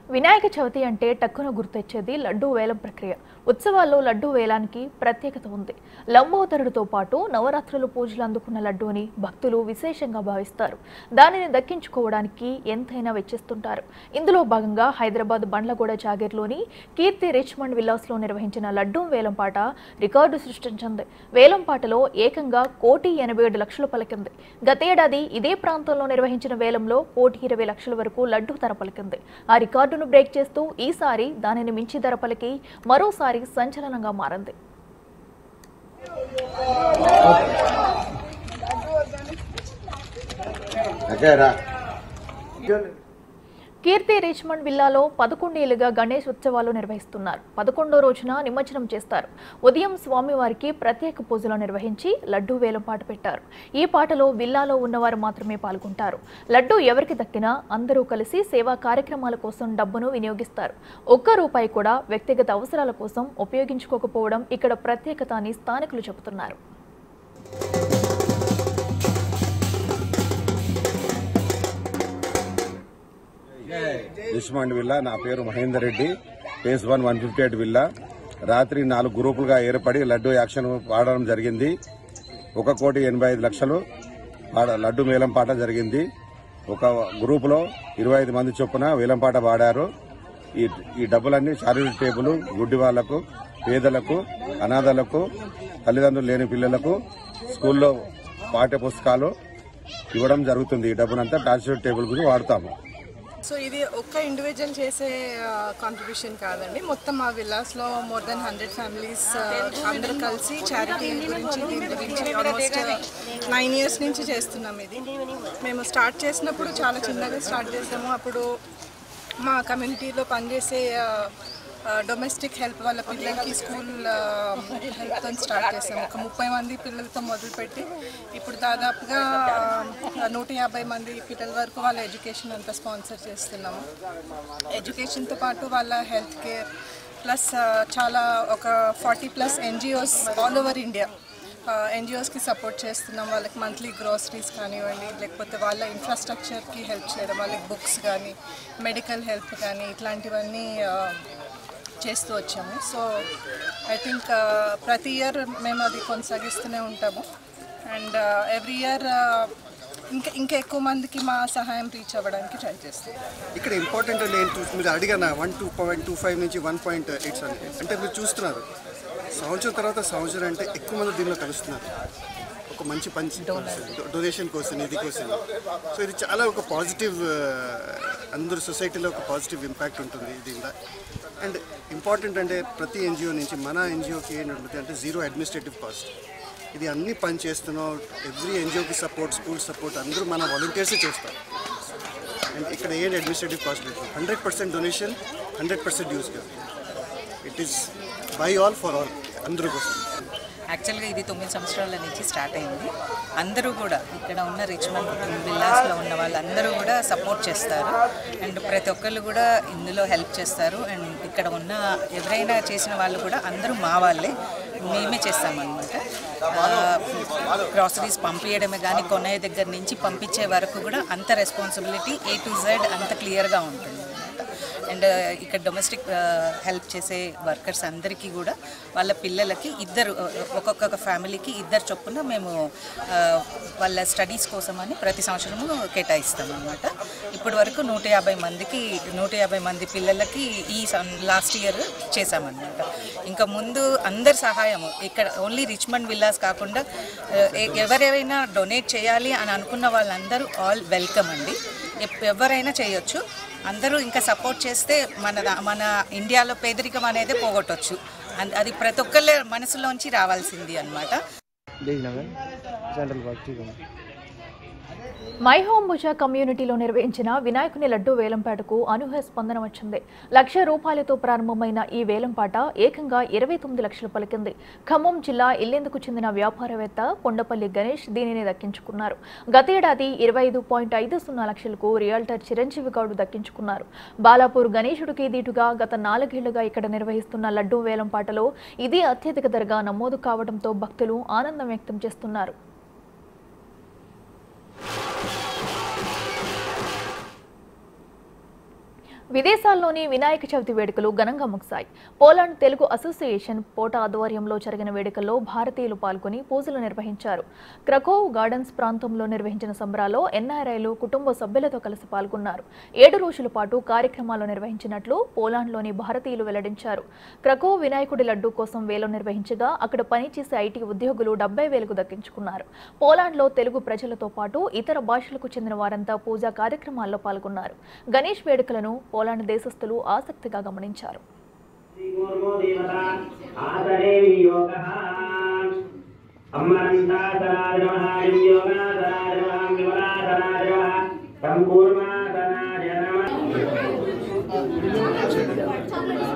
వినాయక చవితి అంటే టక్కున గుర్తొచ్చేది లడ్డూ వేలం ప్రక్రియ ఉత్సవాల్లో లడ్డూ వేలానికి ప్రత్యేకత ఉంది లంబోదరుడితో పాటు నవరాత్రులు పూజలు అందుకున్న లడ్డూని భక్తులు విశేషంగా భావిస్తారు దానిని దక్కించుకోవడానికి ఎంతైనా వెచ్చిస్తుంటారు ఇందులో భాగంగా హైదరాబాద్ బండ్లగూడ జాగీర్లోని కీర్తి రిచ్మండ్ విల్లాస్లో నిర్వహించిన లడ్డూ వేలంపాట రికార్డు సృష్టించింది వేలంపాటలో ఏకంగా కోటి ఎనభై ఏడు లక్షలు పలికింది గతేడాది ఇదే ప్రాంతంలో నిర్వహించిన వేలంలో కోటి ఇరవై లక్షల వరకు లడ్డూ ధర పలికింది ఆ రికార్డును బ్రేక్ చేస్తూ ఈసారి దానిని మించి ధర పలికి మరోసారి సంచలనంగా మారింది అదేరా కీర్తి రిచ్మండ్ విల్లాలో పదకొండేళ్లుగా గణేష్ ఉత్సవాలు నిర్వహిస్తున్నారు పదకొండో రోజున నిమజ్జనం చేస్తారు ఉదయం స్వామివారికి ప్రత్యేక పూజలు నిర్వహించి లడ్డూ వేలం పాట పెట్టారు ఈ పాటలో విల్లాలో ఉన్నవారు మాత్రమే పాల్గొంటారు లడ్డూ ఎవరికి దక్కినా అందరూ కలిసి సేవా కార్యక్రమాల కోసం డబ్బును వినియోగిస్తారు ఒక్క రూపాయి కూడా వ్యక్తిగత అవసరాల కోసం ఉపయోగించుకోకపోవడం ఇక్కడ ప్రత్యేకత అని స్థానికులు చెబుతున్నారు రిష్మండ్ విల్లా నా పేరు Mahender Reddy phase one one fifty eight villa రాత్రి నాలుగు గ్రూపులుగా ఏర్పడి లడ్డు యాక్షన్ పాడడం జరిగింది ఒక కోటి ఎనభై ఐదు లక్షలు పాడ- లడ్డు వేలం పాట జరిగింది ఒక గ్రూపులో ఇరవై ఐదు మంది చొప్పున వేలం పాట పాడారు ఈ ఈ డబ్బులన్నీ చారిటీ టేబుల్ గుడ్డి వాళ్లకు పేదలకు అనాథలకు తల్లిదండ్రులు లేని పిల్లలకు స్కూల్లో పాఠ్య పుస్తకాలు ఇవ్వడం జరుగుతుంది ఈ డబ్బునంతా చారిటీ టేబుల్ గురించి వాడతాము సో ఇది ఒక్క ఇండివిజువల్ చేసే కాంట్రిబ్యూషన్ కాదండి మొత్తం మా విల్లాస్లో మోర్ దెన్ హండ్రెడ్ ఫ్యామిలీస్ అందరూ కలిసి చారిటీ గురించి దీని గురించి ఆల్మోస్ట్ నైన్ ఇయర్స్ నుంచి చేస్తున్నాం ఇది మేము స్టార్ట్ చేసినప్పుడు చాలా చిన్నగా స్టార్ట్ చేసాము అప్పుడు మా కమ్యూనిటీలో పనిచేసే డొమెస్టిక్ హెల్ప్ వాళ్ళ పిల్లలకి స్కూల్ హెల్ప్తో స్టార్ట్ చేసాము ఒక ముప్పై మంది పిల్లలతో మొదలుపెట్టి ఇప్పుడు దాదాపుగా ఆ, నూట యాభై మంది పిల్లల వరకు వాళ్ళ ఎడ్యుకేషన్ అంతా స్పాన్సర్ చేస్తున్నాము ఎడ్యుకేషన్తో పాటు వాళ్ళ హెల్త్ కేర్ ప్లస్ చాలా ఒక forty plus NGOs all over India ఎన్జిఓస్కి సపోర్ట్ చేస్తున్నాం వాళ్ళకి మంత్లీ గ్రోసరీస్ కానివ్వండి లేకపోతే వాళ్ళ ఇన్ఫ్రాస్ట్రక్చర్కి హెల్ప్ చేయడం వాళ్ళకి బుక్స్ కానీ మెడికల్ హెల్ప్ కానీ ఇట్లాంటివన్నీ ఆ, చేస్తూ వచ్చాము సో ఐ థింక్ ప్రతి ఇయర్ మేము అది కొనసాగిస్తూనే ఉంటాము అండ్ ఎవ్రీ ఇయర్ ఇంకా ఇంకా ఎక్కువ మందికి మా సహాయం రీచ్ అవ్వడానికి ట్రై చేస్తాం ఇక్కడ ఇంపార్టెంట్ అంటే ఏంటి మీరు అడిగిన one two point two five నుంచి వన్ పాయింట్ ఎయిట్ సెవెన్ అంటే మీరు చూస్తున్నారు సంవత్సరం తర్వాత సంవత్సరం అంటే ఎక్కువ మంది దీనిలో కలుస్తున్నారు ఒక మంచి పంచి డొనేషన్ కోసం నిధి కోసం సో ఇది చాలా ఒక పాజిటివ్ అందరు సొసైటీలో ఒక పాజిటివ్ ఇంపాక్ట్ ఉంటుంది దీనిలో అండ్ ఇంపార్టెంట్ అంటే ప్రతి ఎన్జిఓ నుంచి మన ఎన్జిఓకి ఏంటంటే అంటే జీరో అడ్మినిస్ట్రేటివ్ కాస్ట్ ఇది అన్ని పని చేస్తున్నాం ఎవ్రీ ఎన్జిఓకి సపోర్ట్ స్కూల్ సపోర్ట్ అందరూ మన వాలంటీర్సే చేస్తారు అండ్ ఇక్కడ ఏం అడ్మినిస్ట్రేటివ్ కాస్ట్ లేదు hundred percent donation hundred percent use it is by all for all అందరూ కోసం యాక్చువల్గా ఇది తొమ్మిది సంవత్సరాల నుంచి స్టార్ట్ అయింది అందరూ కూడా ఇక్కడ ఉన్న రిచ్మండ్ విల్లాస్లో ఉన్న వాళ్ళందరూ కూడా సపోర్ట్ చేస్తారు అండ్ ప్రతి ఒక్కళ్ళు కూడా ఇందులో హెల్ప్ చేస్తారు అండ్ ఇక్కడ ఉన్న ఎవరైనా చేసిన వాళ్ళు కూడా అందరూ మా వాళ్ళే మేమే చేస్తామన్నమాట గ్రాసరీస్ పంపించడమే కానీ కొనే దగ్గర నుంచి పంపించే వరకు కూడా అంత రెస్పాన్సిబిలిటీ ఏ టు జెడ్ అంత క్లియర్గా ఉంటుంది అండ్ ఇక్కడ డొమెస్టిక్ హెల్ప్ చేసే వర్కర్స్ అందరికీ కూడా వాళ్ళ పిల్లలకి ఇద్దరు ఒక్కొక్క ఫ్యామిలీకి ఇద్దరు చొప్పున మేము ఆ, వాళ్ళ స్టడీస్ కోసమని ప్రతి సంవత్సరము కేటాయిస్తాం అనమాట ఇప్పటి వరకు నూట యాభై మందికి నూట యాభై మంది పిల్లలకి ఈ లాస్ట్ ఇయర్ చేశామన్నమాట ఇంకా ముందు అందరి సహాయము ఇక్కడ ఓన్లీ రిచ్మండ్ విల్లాస్ కాకుండా ఆ, ఎ- ఎవరెవరైనా డొనేట్ చేయాలి అని అనుకున్న వాళ్ళందరూ ఆల్ వెల్కమ్ అండి ఎప్- ఎవరైనా చేయొచ్చు అందరూ ఇంకా సపోర్ట్ చేస్తే మన దా- మన ఇండియాలో పేదరికం అనేది పోగొట్టొచ్చు అన్- అది ప్రతి ఒక్కళ్ళ మనసులోంచి రావాల్సింది అన్నమాట देखना मैं सेंट्रल पार्क ठीक है మై హోమ్ భుజ కమ్యూనిటీలో నిర్వహించిన వినాయకుని లడ్డు వేలంపాటకు అనూహ్య స్పందన వచ్చింది లక్ష రూపాయలతో ప్రారంభమైన ఈ వేలంపాట ఏకంగా ఇరవై తొమ్మిది లక్షలు పలికింది ఖమ్మం జిల్లా ఇల్లెందుకు చెందిన వ్యాపారవేత్త కొండపల్లి గణేష్ దీనిని దక్కించుకున్నారు గతేడాది ఇరవై ఐదు పాయింట్ ఐదు సున్నా లక్షలకు రియాల్టర్ చిరంజీవి గౌడ్ దక్కించుకున్నారు బాలాపూర్ గణేశుడికి దీటుగా గత నాలుగేళ్లుగా ఇక్కడ నిర్వహిస్తున్న లడ్డు వేలంపాటలో ఇది అత్యధిక ధరగా నమోదు కావడంతో భక్తులు ఆనందం వ్యక్తం చేస్తున్నారు విదేశాల్లోని వినాయక చవితి వేడుకలు ఘనంగా ముగిశాయి పోలాండ్ తెలుగు అసోసియేషన్ పోట ఆధ్వర్యంలో జరిగిన వేడుకల్లో భారతీయులు పాల్గొని పూజలు నిర్వహించారు క్రకోవ్ గార్డెన్స్ ప్రాంతంలో నిర్వహించిన సంబరాల్లో ఎన్ఆర్ఐలు కుటుంబ సభ్యులతో కలిసి పాల్గొన్నారు ఏడు రోజుల పాటు కార్యక్రమాలు నిర్వహించినట్లు పోలాండ్లోని భారతీయులు వెల్లడించారు క్రకోవ్ వినాయకుడి లడ్డు కోసం వేలం నిర్వహించగా అక్కడ పనిచేసే ఐటీ ఉద్యోగులు డెబ్బై వేలకు దక్కించుకున్నారు పోలాండ్లో తెలుగు ప్రజలతో పాటు ఇతర భాషలకు చెందిన వారంతా పూజా కార్యక్రమాల్లో పాల్గొన్నారు గణేష్ వేడుకలను పోలాండ్ దేశస్థులు ఆసక్తిగా గమనించారు కూర్మో దేవత ఆదరేవి యోగః అమ్మనంతాసనాయ నమః ఇం యోగాసనాయ నమః విమలాసనాయ నమః తం కూర్మాసనాయ నమః